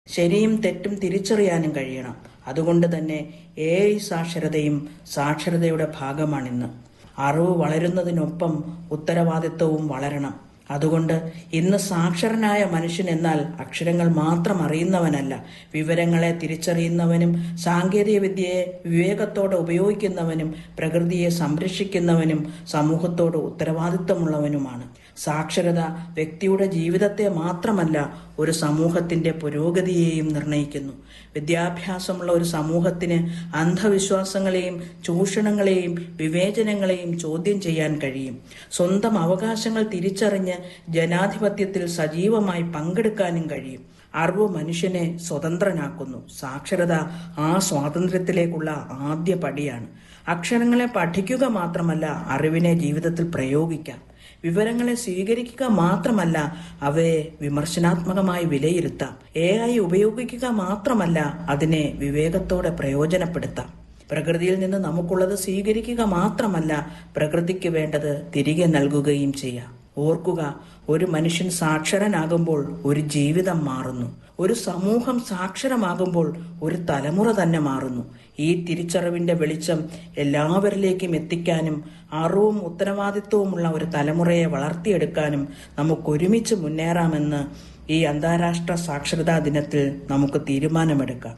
ശരിയും തെറ്റും തിരിച്ചറിയാനും കഴിയണം അതുകൊണ്ട് തന്നെ എ ഐ സാക്ഷരതയും സാക്ഷരതയുടെ ഭാഗമാണിന്ന് അറിവ് വളരുന്നതിനൊപ്പം ഉത്തരവാദിത്വവും വളരണം അതുകൊണ്ട് ഇന്ന് സാക്ഷരനായ മനുഷ്യൻ എന്നാൽ അക്ഷരങ്ങൾ മാത്രം അറിയുന്നവനല്ല വിവരങ്ങളെ തിരിച്ചറിയുന്നവനും സാങ്കേതിക വിദ്യയെ വിവേകത്തോടെ ഉപയോഗിക്കുന്നവനും പ്രകൃതിയെ സംരക്ഷിക്കുന്നവനും സമൂഹത്തോട് ഉത്തരവാദിത്വമുള്ളവനുമാണ് സാക്ഷരത വ്യക്തിയുടെ ജീവിതത്തെ മാത്രമല്ല ഒരു സമൂഹത്തിന്റെ പുരോഗതിയെയും നിർണയിക്കുന്നു വിദ്യാഭ്യാസമുള്ള ഒരു സമൂഹത്തിന് അന്ധവിശ്വാസങ്ങളെയും ചൂഷണങ്ങളെയും വിവേചനങ്ങളെയും ചോദ്യം ചെയ്യാൻ കഴിയും സ്വന്തം അവകാശങ്ങൾ തിരിച്ചറിഞ്ഞ് ജനാധിപത്യത്തിൽ സജീവമായി പങ്കെടുക്കാനും കഴിയും അറിവ് മനുഷ്യനെ സ്വതന്ത്രനാക്കുന്നു സാക്ഷരത ആ സ്വാതന്ത്ര്യത്തിലേക്കുള്ള ആദ്യ പടിയാണ് അക്ഷരങ്ങളെ പഠിക്കുക മാത്രമല്ല അറിവിനെ ജീവിതത്തിൽ പ്രയോഗിക്കാം വിവരങ്ങളെ സ്വീകരിക്കുക മാത്രമല്ല അവയെ വിമർശനാത്മകമായി വിലയിരുത്താം എ ഐ ഉപയോഗിക്കുക മാത്രമല്ല അതിനെ വിവേകത്തോടെ പ്രയോജനപ്പെടുത്താം പ്രകൃതിയിൽ നിന്ന് നമുക്കുള്ളത് സ്വീകരിക്കുക മാത്രമല്ല പ്രകൃതിക്ക് വേണ്ടത് തിരികെ നൽകുകയും ചെയ്യാം ഓർക്കുക ഒരു മനുഷ്യൻ സാക്ഷരനാകുമ്പോൾ ഒരു ജീവിതം മാറുന്നു ഒരു സമൂഹം സാക്ഷരമാകുമ്പോൾ ഒരു തലമുറ തന്നെ മാറുന്നു ഈ തിരിച്ചറിവിന്റെ വെളിച്ചം എല്ലാവരിലേക്കും എത്തിക്കാനും അറിവും ഉത്തരവാദിത്വവുമുള്ള ഒരു തലമുറയെ വളർത്തിയെടുക്കാനും നമുക്കൊരുമിച്ച് മുന്നേറാമെന്ന് ഈ അന്താരാഷ്ട്ര സാക്ഷരതാ ദിനത്തിൽ നമുക്ക് തീരുമാനമെടുക്കാം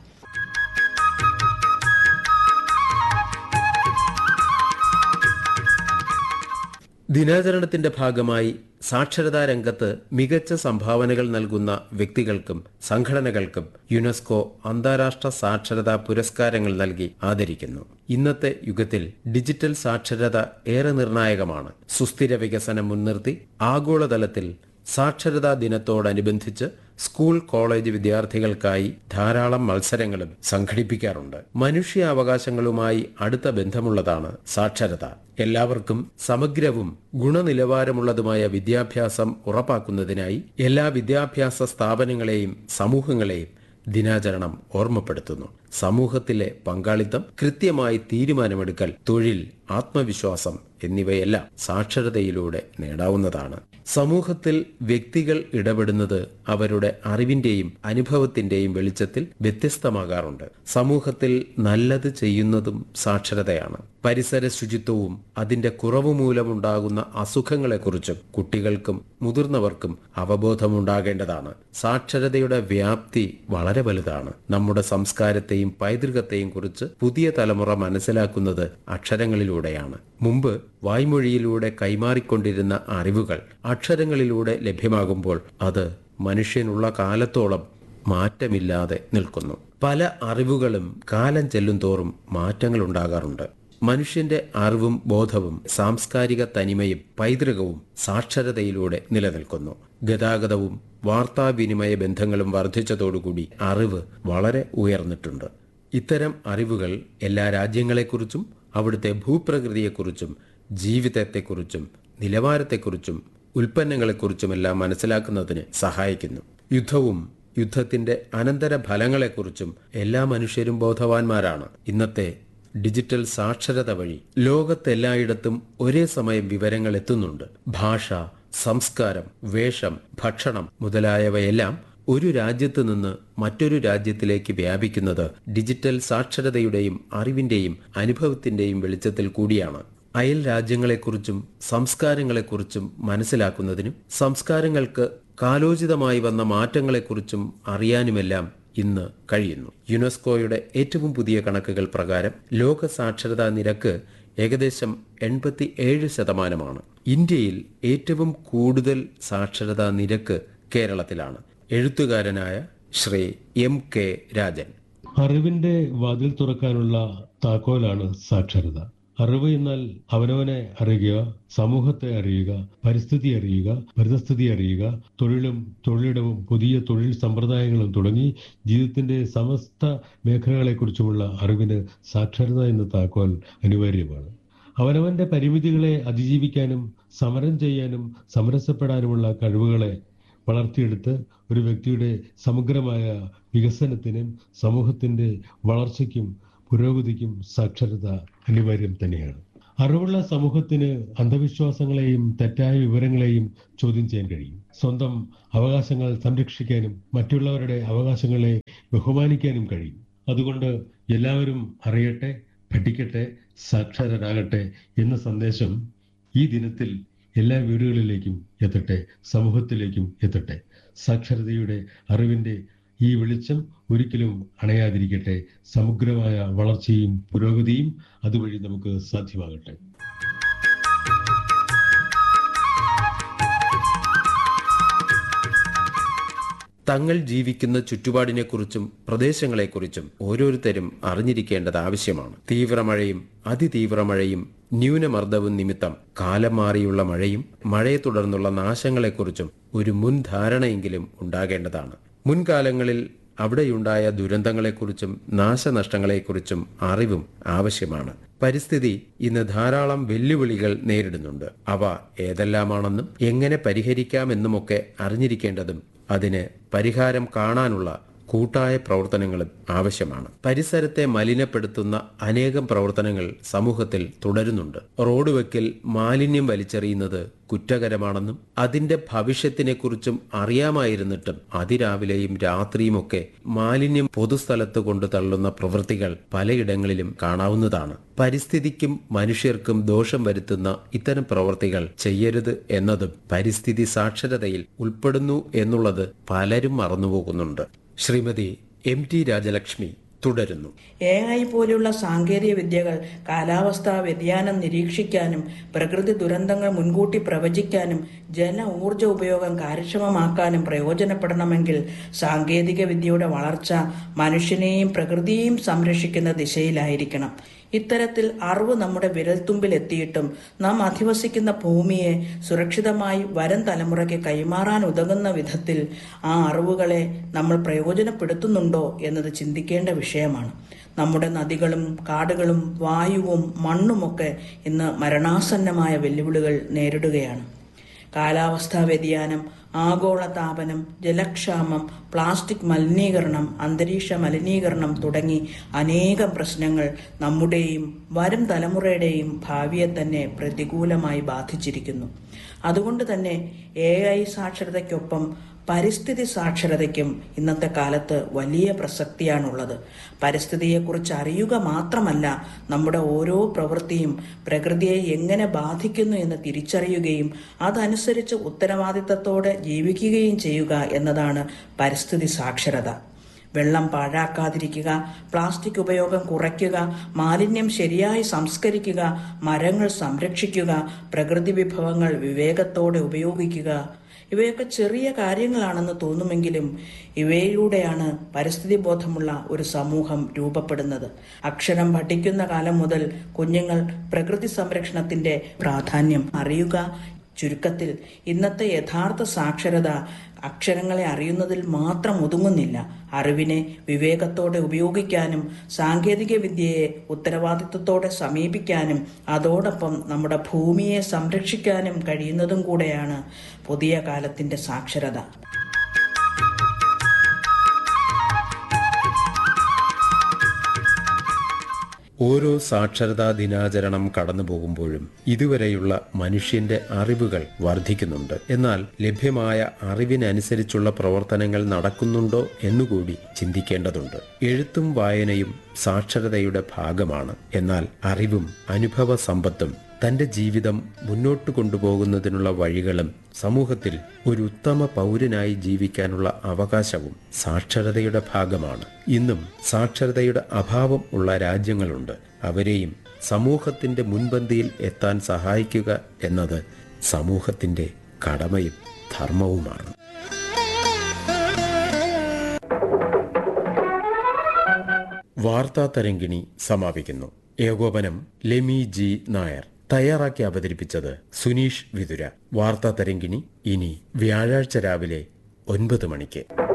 ദിനാചരണത്തിന്റെ ഭാഗമായി സാക്ഷരതാ രംഗത്ത് മികച്ച സംഭാവനകൾ നൽകുന്ന വ്യക്തികൾക്കും സംഘടനകൾക്കും യുനെസ്കോ അന്താരാഷ്ട്ര സാക്ഷരതാ പുരസ്കാരങ്ങൾ നൽകി ആദരിക്കുന്നു ഇന്നത്തെ യുഗത്തിൽ ഡിജിറ്റൽ സാക്ഷരത ഏറെ നിർണായകമാണ് സുസ്ഥിര വികസനം മുൻനിർത്തി ആഗോളതലത്തിൽ സാക്ഷരതാ ദിനത്തോടനുബന്ധിച്ച് സ്കൂൾ കോളേജ് വിദ്യാർത്ഥികൾക്കായി ധാരാളം മത്സരങ്ങളും സംഘടിപ്പിക്കാറുണ്ട് മനുഷ്യാവകാശങ്ങളുമായി അടുത്ത ബന്ധമുള്ളതാണ് സാക്ഷരത എല്ലാവർക്കും സമഗ്രവും ഗുണനിലവാരമുള്ളതുമായ വിദ്യാഭ്യാസം ഉറപ്പാക്കുന്നതിനായി എല്ലാ വിദ്യാഭ്യാസ സ്ഥാപനങ്ങളെയും സമൂഹങ്ങളെയും ദിനാചരണം ഓർമ്മപ്പെടുത്തുന്നു സമൂഹത്തിലെ പങ്കാളിത്തം കൃത്യമായി തീരുമാനമെടുക്കൽ തൊഴിൽ ആത്മവിശ്വാസം എന്നിവയെല്ലാം സാക്ഷരതയിലൂടെ നേടാവുന്നതാണ് സമൂഹത്തിൽ വ്യക്തികൾ ഇടപെടുന്നത് അവരുടെ അറിവിന്റെയും അനുഭവത്തിന്റെയും വെളിച്ചത്തിൽ വ്യത്യസ്തമാകാറുണ്ട് സമൂഹത്തിൽ നല്ലത് ചെയ്യുന്നതും സാക്ഷരതയാണ് പരിസര ശുചിത്വവും അതിന്റെ കുറവ് മൂലമുണ്ടാകുന്ന അസുഖങ്ങളെക്കുറിച്ചും കുട്ടികൾക്കും മുതിർന്നവർക്കും അവബോധമുണ്ടാകേണ്ടതാണ് സാക്ഷരതയുടെ വ്യാപ്തി വളരെ വലുതാണ് നമ്മുടെ സംസ്കാരത്തെയും പൈതൃകത്തെയും കുറിച്ച് പുതിയ തലമുറ മനസ്സിലാക്കുന്നത് അക്ഷരങ്ങളിലൂടെയാണ് മുമ്പ് വായ്മൊഴിയിലൂടെ കൈമാറിക്കൊണ്ടിരുന്ന അറിവുകൾ അക്ഷരങ്ങളിലൂടെ ലഭ്യമാകുമ്പോൾ അത് മനുഷ്യനുള്ള കാലത്തോളം മാറ്റമില്ലാതെ നിൽക്കുന്നു പല അറിവുകളും കാലം ചെല്ലും തോറും മാറ്റങ്ങൾ ഉണ്ടാകാറുണ്ട് മനുഷ്യന്റെ അറിവും ബോധവും സാംസ്കാരിക തനിമയും പൈതൃകവും സാക്ഷരതയിലൂടെ നിലനിൽക്കുന്നു ഗതാഗതവും വാർത്താവിനിമയ ബന്ധങ്ങളും വർദ്ധിച്ചതോടുകൂടി അറിവ് വളരെ ഉയർന്നിട്ടുണ്ട് ഇത്തരം അറിവുകൾ എല്ലാ രാജ്യങ്ങളെക്കുറിച്ചും അവിടുത്തെ ഭൂപ്രകൃതിയെക്കുറിച്ചും ജീവിതത്തെക്കുറിച്ചും നിലവാരത്തെക്കുറിച്ചും ഉൽപ്പന്നങ്ങളെക്കുറിച്ചുമെല്ലാം മനസ്സിലാക്കുന്നതിന് സഹായിക്കുന്നു യുദ്ധവും യുദ്ധത്തിന്റെ അനന്തര ഫലങ്ങളെക്കുറിച്ചും എല്ലാ മനുഷ്യരും ബോധവാന്മാരാണ് ഇന്നത്തെ ഡിജിറ്റൽ സാക്ഷരത വഴി ലോകത്തെല്ലായിടത്തും ഒരേ സമയം വിവരങ്ങൾ എത്തുന്നുണ്ട് ഭാഷ സംസ്കാരം വേഷം ഭക്ഷണം മുതലായവയെല്ലാം ഒരു രാജ്യത്ത് നിന്ന് മറ്റൊരു രാജ്യത്തിലേക്ക് വ്യാപിക്കുന്നത് ഡിജിറ്റൽ സാക്ഷരതയുടെയും അറിവിന്റെയും അനുഭവത്തിന്റെയും വെളിച്ചത്തിൽ കൂടിയാണ് അയൽ രാജ്യങ്ങളെക്കുറിച്ചും സംസ്കാരങ്ങളെക്കുറിച്ചും മനസ്സിലാക്കുന്നതിനും സംസ്കാരങ്ങൾക്ക് കാലോചിതമായി വന്ന മാറ്റങ്ങളെക്കുറിച്ചും അറിയാനുമെല്ലാം ഇന്ന് കഴിയുന്നു യുനെസ്കോയുടെ ഏറ്റവും പുതിയ കണക്കുകൾ പ്രകാരം ലോക സാക്ഷരതാ നിരക്ക് ഏകദേശം എൺപത്തി ഏഴ് ശതമാനമാണ് ഇന്ത്യയിൽ ഏറ്റവും കൂടുതൽ സാക്ഷരതാ നിരക്ക് കേരളത്തിലാണ് എഴുത്തുകാരനായ ശ്രീ എം കെ രാജൻ അറിവിന്റെ വാതിൽ തുറക്കാനുള്ള താക്കോലാണ് സാക്ഷരത അറിവ് എന്നാൽ അവനവനെ അറിയുക സമൂഹത്തെ അറിയുക പരിസ്ഥിതി അറിയുക പരിതസ്ഥിതി അറിയുക തൊഴിലും തൊഴിലിടവും പുതിയ തൊഴിൽ സമ്പ്രദായങ്ങളും തുടങ്ങി ജീവിതത്തിന്റെ സമസ്ത മേഖലകളെക്കുറിച്ചുമുള്ള അറിവിന് സാക്ഷരത എന്ന താക്കോൽ അനിവാര്യമാണ് അവനവന്റെ പരിമിതികളെ അതിജീവിക്കാനും സമരം ചെയ്യാനും സമരസപ്പെടാനുമുള്ള കഴിവുകളെ വളർത്തിയെടുത്ത് ഒരു വ്യക്തിയുടെ സമഗ്രമായ വികസനത്തിനും സമൂഹത്തിന്റെ വളർച്ചയ്ക്കും പുരോഗതിക്കും സാക്ഷരത അനിവാര്യം തന്നെയാണ് അറിവുള്ള സമൂഹത്തിന് അന്ധവിശ്വാസങ്ങളെയും തെറ്റായ വിവരങ്ങളെയും ചോദ്യം ചെയ്യാൻ കഴിയും സ്വന്തം അവകാശങ്ങൾ സംരക്ഷിക്കാനും മറ്റുള്ളവരുടെ അവകാശങ്ങളെ ബഹുമാനിക്കാനും കഴിയും അതുകൊണ്ട് എല്ലാവരും അറിയട്ടെ പഠിക്കട്ടെ സാക്ഷരരാകട്ടെ എന്ന സന്ദേശം ഈ ദിനത്തിൽ എല്ലാ വീടുകളിലേക്കും എത്തട്ടെ സമൂഹത്തിലേക്കും എത്തട്ടെ സാക്ഷരതയുടെ അറിവിന്റെ ഈ വെളിച്ചം ഒരിക്കലും അണയാതിരിക്കട്ടെ സമഗ്രമായ വളർച്ചയും പുരോഗതിയും അതുവഴി നമുക്ക് സാധ്യമാകട്ടെ തങ്ങൾ ജീവിക്കുന്ന ചുറ്റുപാടിനെക്കുറിച്ചും പ്രദേശങ്ങളെക്കുറിച്ചും ഓരോരുത്തരും അറിഞ്ഞിരിക്കേണ്ടത് ആവശ്യമാണ് തീവ്രമഴയും അതിതീവ്രമഴയും ന്യൂനമർദ്ദവും നിമിത്തം കാലം മാറിയുള്ള മഴയും മഴയെ തുടർന്നുള്ള നാശങ്ങളെക്കുറിച്ചും ഒരു മുൻധാരണയെങ്കിലും ഉണ്ടാകേണ്ടതാണ് മുൻകാലങ്ങളിൽ അവിടെയുണ്ടായ ദുരന്തങ്ങളെക്കുറിച്ചും നാശനഷ്ടങ്ങളെക്കുറിച്ചും അറിവും ആവശ്യമാണ് പരിസ്ഥിതി ഇന്ന് ധാരാളം വെല്ലുവിളികൾ നേരിടുന്നുണ്ട് അവ ഏതെല്ലാമാണെന്നും എങ്ങനെ പരിഹരിക്കാമെന്നുമൊക്കെ അറിഞ്ഞിരിക്കേണ്ടതും അതിന് പരിഹാരം കാണാനുള്ള കൂട്ടായ പ്രവർത്തനങ്ങളും ആവശ്യമാണ് പരിസരത്തെ മലിനപ്പെടുത്തുന്ന അനേകം പ്രവർത്തനങ്ങൾ സമൂഹത്തിൽ തുടരുന്നുണ്ട് റോഡ് വെക്കിൽ മാലിന്യം വലിച്ചെറിയുന്നത് കുറ്റകരമാണെന്നും അതിന്റെ ഭവിഷ്യത്തിനെക്കുറിച്ചും അറിയാമായിരുന്നിട്ടും അതിരാവിലെയും രാത്രിയുമൊക്കെ മാലിന്യം പൊതുസ്ഥലത്ത് കൊണ്ട് തള്ളുന്ന പ്രവൃത്തികൾ പലയിടങ്ങളിലും കാണാവുന്നതാണ് പരിസ്ഥിതിക്കും മനുഷ്യർക്കും ദോഷം വരുത്തുന്ന ഇത്തരം പ്രവൃത്തികൾ ചെയ്യരുത് എന്നതും പരിസ്ഥിതി സാക്ഷരതയിൽ ഉൾപ്പെടുന്നു എന്നുള്ളത് പലരും മറന്നുപോകുന്നുണ്ട് ശ്രീമതി എം ടി രാജലക്ഷ്മി തുടരുന്നു എ ഐ പോലെയുള്ള സാങ്കേതിക വിദ്യകൾ കാലാവസ്ഥാ വ്യതിയാനം നിരീക്ഷിക്കാനും പ്രകൃതി ദുരന്തങ്ങൾ മുൻകൂട്ടി പ്രവചിക്കാനും ജല ഊർജ ഉപയോഗം കാര്യക്ഷമമാക്കാനും പ്രയോജനപ്പെടണമെങ്കിൽ സാങ്കേതിക വിദ്യയുടെ വളർച്ച മനുഷ്യനെയും പ്രകൃതിയെയും സംരക്ഷിക്കുന്ന ദിശയിലായിരിക്കണം ഇത്തരത്തിൽ അറിവ് നമ്മുടെ വിരൽത്തുമ്പിൽ എത്തിയിട്ടും നാം അധിവസിക്കുന്ന ഭൂമിയെ സുരക്ഷിതമായി വരും തലമുറയ്ക്ക് കൈമാറാൻ ഉതകുന്ന വിധത്തിൽ ആ അറിവുകളെ നമ്മൾ പ്രയോജനപ്പെടുത്തുന്നുണ്ടോ എന്നത് ചിന്തിക്കേണ്ട വിഷയമാണ് നമ്മുടെ നദികളും കാടുകളും വായുവും മണ്ണുമൊക്കെ ഇന്ന് മരണാസന്നമായ വെല്ലുവിളികൾ നേരിടുകയാണ് കാലാവസ്ഥാ വ്യതിയാനം ആഗോളതാപനം ജലക്ഷാമം പ്ലാസ്റ്റിക് മലിനീകരണം അന്തരീക്ഷ മലിനീകരണം തുടങ്ങി അനേകം പ്രശ്നങ്ങൾ നമ്മുടെയും വരും തലമുറയുടെയും ഭാവിയെ തന്നെ പ്രതികൂലമായി ബാധിച്ചിരിക്കുന്നു അതുകൊണ്ട് തന്നെ എ ഐ സാക്ഷരതയ്ക്കൊപ്പം പരിസ്ഥിതി സാക്ഷരതയ്ക്കും ഇന്നത്തെ കാലത്ത് വലിയ പ്രസക്തിയാണുള്ളത് പരിസ്ഥിതിയെക്കുറിച്ച് അറിയുക മാത്രമല്ല നമ്മുടെ ഓരോ പ്രവൃത്തിയും പ്രകൃതിയെ എങ്ങനെ ബാധിക്കുന്നു എന്ന് തിരിച്ചറിയുകയും അതനുസരിച്ച് ഉത്തരവാദിത്തത്തോടെ ജീവിക്കുകയും ചെയ്യുക എന്നതാണ് പരിസ്ഥിതി സാക്ഷരത വെള്ളം പാഴാക്കാതിരിക്കുക പ്ലാസ്റ്റിക് ഉപയോഗം കുറയ്ക്കുക മാലിന്യം ശരിയായി സംസ്കരിക്കുക മരങ്ങൾ സംരക്ഷിക്കുക പ്രകൃതി വിഭവങ്ങൾ വിവേകത്തോടെ ഉപയോഗിക്കുക ഇവയൊക്കെ ചെറിയ കാര്യങ്ങളാണെന്ന് തോന്നുമെങ്കിലും ഇവയിലൂടെയാണ് പരിസ്ഥിതി ബോധമുള്ള ഒരു സമൂഹം രൂപപ്പെടുന്നത് അക്ഷരം പഠിക്കുന്ന കാലം മുതൽ കുഞ്ഞുങ്ങൾ പ്രകൃതി സംരക്ഷണത്തിന്റെ പ്രാധാന്യം അറിയുക ചുരുക്കത്തിൽ ഇന്നത്തെ യഥാർത്ഥ സാക്ഷരത അക്ഷരങ്ങളെ അറിയുന്നതിൽ മാത്രം ഒതുങ്ങുന്നില്ല അറിവിനെ വിവേകത്തോടെ ഉപയോഗിക്കാനും സാങ്കേതിക വിദ്യയെ ഉത്തരവാദിത്വത്തോടെ സമീപിക്കാനും അതോടൊപ്പം നമ്മുടെ ഭൂമിയെ സംരക്ഷിക്കാനും കഴിയുന്നതും കൂടെയാണ് പുതിയ കാലത്തിന്റെ സാക്ഷരത ഓരോ സാക്ഷരതാ ദിനാചരണം കടന്നു പോകുമ്പോഴും ഇതുവരെയുള്ള മനുഷ്യന്റെ അറിവുകൾ വർദ്ധിക്കുന്നുണ്ട് എന്നാൽ ലഭ്യമായ അറിവിനനുസരിച്ചുള്ള പ്രവർത്തനങ്ങൾ നടക്കുന്നുണ്ടോ എന്നുകൂടി ചിന്തിക്കേണ്ടതുണ്ട് എഴുത്തും വായനയും സാക്ഷരതയുടെ ഭാഗമാണ് എന്നാൽ അറിവും അനുഭവ സമ്പത്തും തന്റെ ജീവിതം മുന്നോട്ട് കൊണ്ടുപോകുന്നതിനുള്ള വഴികളും സമൂഹത്തിൽ ഒരു ഉത്തമ പൗരനായി ജീവിക്കാനുള്ള അവകാശവും സാക്ഷരതയുടെ ഭാഗമാണ് ഇന്നും സാക്ഷരതയുടെ അഭാവം ഉള്ള രാജ്യങ്ങളുണ്ട് അവരെയും സമൂഹത്തിന്റെ മുൻപന്തിയിൽ എത്താൻ സഹായിക്കുക എന്നത് സമൂഹത്തിന്റെ കടമയും ധർമ്മവുമാണ് വാർത്താ തരങ്കിണി സമാപിക്കുന്നു ഏകോപനം ലെമി ജി നായർ തയ്യാറാക്കി അവതരിപ്പിച്ചത് സുനീഷ് വിതുര വാർത്താ തരങ്കിണി ഇനി വ്യാഴാഴ്ച രാവിലെ ഒൻപത് മണിക്ക്